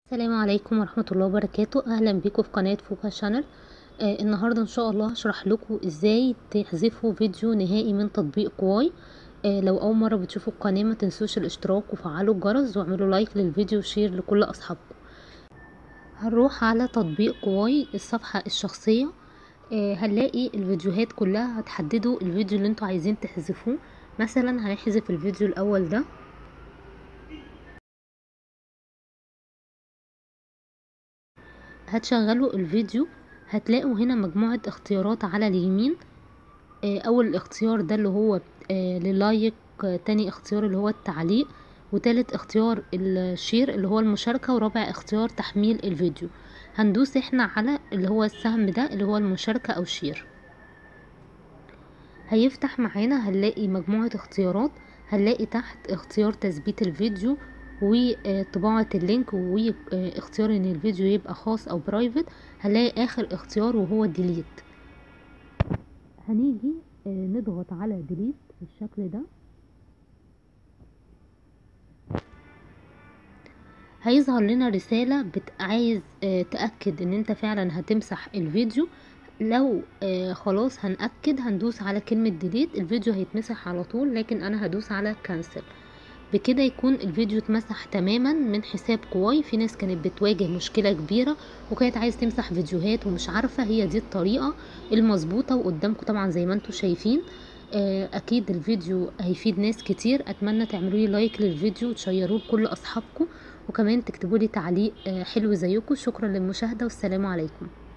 السلام عليكم ورحمة الله وبركاته اهلا بيكم في قناة فوكا شانل آه النهاردة ان شاء الله هشرح لكم ازاي تحذفوا فيديو نهائي من تطبيق كواي آه لو اول مرة بتشوفوا القناة ما تنسوش الاشتراك وفعلوا الجرس واعملوا لايك للفيديو وشير لكل اصحابكم هنروح على تطبيق كواي الصفحة الشخصية آه هنلاقي الفيديوهات كلها هتحددوا الفيديو اللي انتوا عايزين تحذفوه مثلا هنحذف الفيديو الاول ده هتشغلوا الفيديو هتلاقوا هنا مجموعة اختيارات على اليمين اول اختيار ده اللي هو للايك تاني اختيار اللي هو التعليق وتالت اختيار الشير اللي هو المشاركة ورابع اختيار تحميل الفيديو هندوس احنا على اللي هو السهم ده اللي هو المشاركة او شير هيفتح معانا هنلاقي مجموعة اختيارات هنلاقي تحت اختيار تثبيت الفيديو وطباعة اللينك واختيار ان الفيديو يبقى خاص او برايفت هنلاقي اخر اختيار وهو ديليت هنيجي نضغط على ديليت بالشكل ده هيظهر لنا رسالة بت... عايز تأكد ان انت فعلا هتمسح الفيديو لو آه خلاص هنأكد هندوس على كلمة ديليت الفيديو هيتمسح على طول لكن انا هدوس على كانسل بكده يكون الفيديو اتمسح تماما من حساب كواي في ناس كانت بتواجه مشكلة كبيرة وكانت عايز تمسح فيديوهات ومش عارفة هي دي الطريقة المظبوطة وقدامكم طبعا زي ما انتم شايفين آه اكيد الفيديو هيفيد ناس كتير اتمنى تعملوا لي لايك للفيديو وتشيروه لكل اصحابكم وكمان تكتبوا لي تعليق آه حلو زيكم شكرا للمشاهدة والسلام عليكم